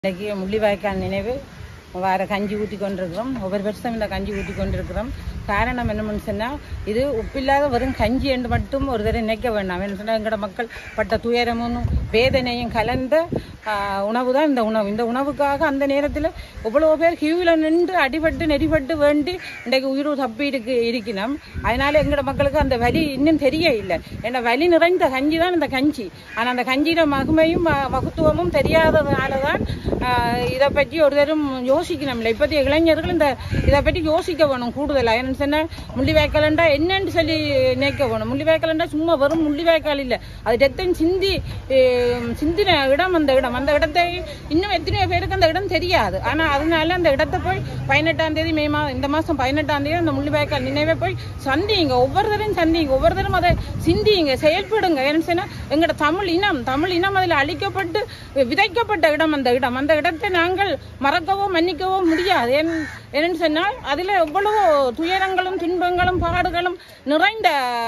இன்றைக்கி முள்ளிவாய்க்கால் நினைவு வார கஞ்சி ஊற்றி கொண்டிருக்கிறோம் ஒவ்வொரு வருஷம் இந்த கஞ்சி ஊற்றி கொண்டிருக்கிறோம் காரணம் என்னமென்னு சொன்னால் இது உப்பில்லாத வெறும் கஞ்சி என்று மட்டும் ஒரு தடவை நினைக்க வேண்டாம் என்ன சொன்னால் எங்களோட மக்கள் பட்ட துயரமும் வேதனையும் கலந்த உணவு தான் இந்த உணவு இந்த உணவுக்காக அந்த நேரத்தில் இவ்வளோ பேர் கியூவில் நின்று அடிபட்டு நெறிபட்டு வேண்டி இன்றைக்கு உயிர் தப்பி இருக்கு இருக்கணும் அதனால எங்களோட மக்களுக்கு அந்த வலி இன்னும் தெரிய இல்லை ஏன்னா வலி நிறைந்த கஞ்சி தான் இந்த கஞ்சி ஆனால் அந்த கஞ்சியில மகிமையும் ம- மகத்துவமும் தெரியாததுனால தான் இதை பற்றி ஒரு தரம் யோசிக்கணும் இல்லை இப்போதைய இளைஞர்கள் இந்த இதை பற்றி யோசிக்க வேணும் கூடுதலாக என்னன்னு சொன்னால் முள்ளிவாய்க்காலண்டா என்னன்னு சொல்லி நினைக்க வேணும் முள்ளிவாய்க்காலண்டா சும்மா வெறும் முள்ளிவாய்க்கால் இல்லை அது ரத்தம் சிந்தி அஹ், சிந்தின இடம் அந்த இடம் அந்த இடத்தை இன்னும் எத்தனையோ பேருக்கு அந்த இடம் தெரியாது ஆனால் அதனால அந்த இடத்தை போய் பதினெட்டாம் தேதி மே மா இந்த மாதம் பதினெட்டாம் தேதி அந்த முள்ளிவாய்க்கால் நினைவை போய் சந்திங்க ஒவ்வொருத்தரும் சந்திங்க ஒவ்வொருத்தரும் அதை சிந்திங்க செயல்படுங்க ஏன்னு சொன்னா எங்களோட தமிழ் இனம் தமிழ் இனம் அதில் அழிக்கப்பட்டு விதைக்கப்பட்ட இடம் அந்த இடம் அந்த இடத்தை நாங்கள் மறக்கவோ மன்னிக்கவோ முடியாது ஏன் என்னன்னு சொன்னால் அதில் எவ்வளவோ துயரங்களும் துன்பங்களும் பாடுகளும் நிறைந்த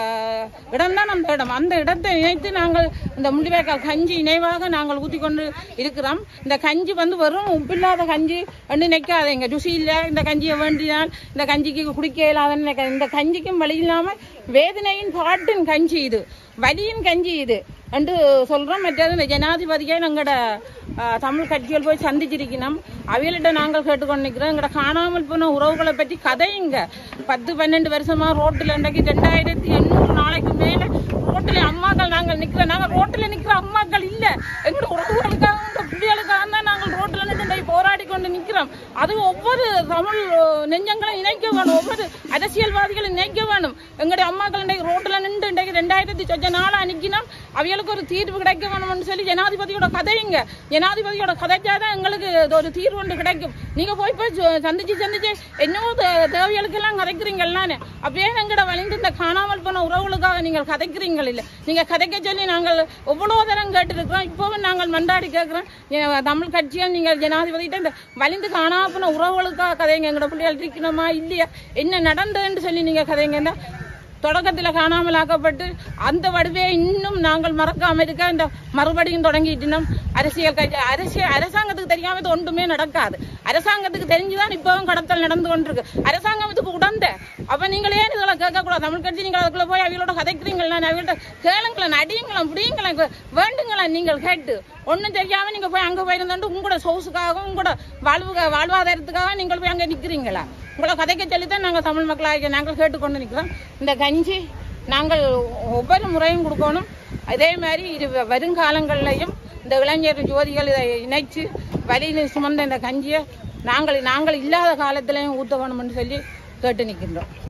இடம்தான் அந்த இடம் அந்த இடத்தை நினைத்து நாங்கள் இந்த முள்ளிவாய்க்கால் கஞ்சி நினைவாக நாங்கள் ஊற்றி கொண்டு இருக்கிறோம் இந்த கஞ்சி வந்து வெறும் உப்பில்லாத கஞ்சி என்று நினைக்காதீங்க ருசி இல்லை இந்த கஞ்சியை வேண்டினால் இந்த கஞ்சிக்கு குடிக்க இல்லாதன்னு நினைக்க இந்த கஞ்சிக்கும் வழி இல்லாமல் வேதனையின் பாட்டின் கஞ்சி இது வலியின் கஞ்சி இது என்று சொல்றோம் மற்றது இந்த ஜனாதிபதியை எங்களோட அஹ், தமிழ் கட்சிகள் போய் சந்திச்சிருக்கணும் அவைகள்கிட்ட நாங்கள் கேட்டுக்கொண்டு நிற்கிறோம் எங்களோட காணாமல் போன உறவுகளை பற்றி கதையுங்க பத்து பன்னெண்டு வருஷமா ரோட்டில் இன்றைக்கு ரெண்டாயிரத்தி எண்ணூறு நாளைக்கு மேல ரோட்டில் அம்மாக்கள் நாங்கள் நிற்கிறோம் நாங்கள் ரோட்டில் நிற்கிற அம்மாக்கள் இல்லை எங்களோட உறவுகளுக்காக இந்த பிள்ளைகளுக்காக தான் நாங்கள் ரோட்டில் நின்று இன்றைக்கு போராடி கொண்டு நிற்கிறோம் அது ஒவ்வொரு தமிழ் அஹ், நெஞ்சங்களும் இணைக்க வேணும் ஒவ்வொரு அரசியல்வாதிகளும் இணைக்க வேணும் எங்களுடைய அம்மாக்கள் இன்றைக்கு ரோட்டில் நின்று இன்றைக்கு ரெண்டாயிரத்தி சொச்ச நாளா நிற்கணும் அவைகளுக்கு ஒரு தீர்வு கிடைக்க வேணும்னு சொல்லி ஜனாதிபதியோட கதையுங்க ஜனாதிபதியோட கதைச்சாதான் எங்களுக்கு இது ஒரு தீர்வு ஒன்று கிடைக்கும் நீங்க போய் போய் சு- சந்திச்சு சந்திச்சு என்னவோ தே- தேவைகளுக்கெல்லாம் கதைக்கிறீங்கல்லான்னு அப்படியே எங்கட வலிந்து இந்த காணாமல் போன உறவுகளுக்காக நீங்கள் கதைக்கிறீங்கள் இல்லை நீங்க கதைக்க சொல்லி நாங்கள் எவ்வளவு தரம் கேட்டிருக்கிறோம் இப்பவும் நாங்கள் மண்டாடி கேட்கிறோம் எ- தமிழ் கட்சியால் நீங்கள் ஜனாதிபதிகிட்ட இந்த வலிந்து காணாமல் போன உறவுகளுக்காக கதைங்க எங்கட பிள்ளைகள் இருக்கணுமா இல்லையா என்ன நடந்ததுன்னு சொல்லி நீங்க கதைங்க தொடக்கத்தில் காணாமல் ஆக்கப்பட்டு அந்த வடிவே இன்னும் நாங்கள் மறக்காம இருக்க இந்த மறுபடியும் தொடங்கிட்டோம் அரசியல் கட்சி அரசியல் அரசாங்கத்துக்கு தெரியாம இது ஒன்றுமே நடக்காது அரசாங்கத்துக்கு தெரிஞ்சுதான் இப்பவும் கடத்தல் நடந்து கொண்டிருக்கு அரசாங்கம் இதுக்கு உடந்த அப்ப நீங்கள் ஏன் இதெல்லாம் கேட்கக்கூடாது தமிழ் கட்சி நீங்கள் அதுக்குள்ள போய் அவங்களோட கதைக்கிறீங்களா அவங்கள்ட்ட கேளுங்களேன் அடியுங்களேன் புடியுங்களேன் வேண்டுங்களேன் நீங்கள் கேட்டு ஒன்றும் தெரியாம நீங்க போய் அங்க போயிருந்தோண்டு உங்களோட சோர்ஸுக்காகவும் உங்களோட வாழ்வு வாழ்வாதாரத்துக்காக நீங்கள் போய் அங்க நிக்கிறீங்களா உங்களை கதைக்க சொல்லித்தான் நாங்கள் தமிழ் மக்களாக நாங்கள் கேட்டுக்கொண்டு நிற்கிறோம் இந்த கஞ்சி நாங்கள் ஒவ்வொரு முறையும் கொடுக்கணும் அதே மாதிரி இது வ- வருங்காலங்கள்லையும் இந்த இளைஞர் ஜோதிகள் இதை இணைச்சு வழியில் சுமந்த இந்த கஞ்சியை நாங்கள் நாங்கள் இல்லாத காலத்திலையும் ஊற்ற வேணும்னு சொல்லி கேட்டு நிற்கின்றோம்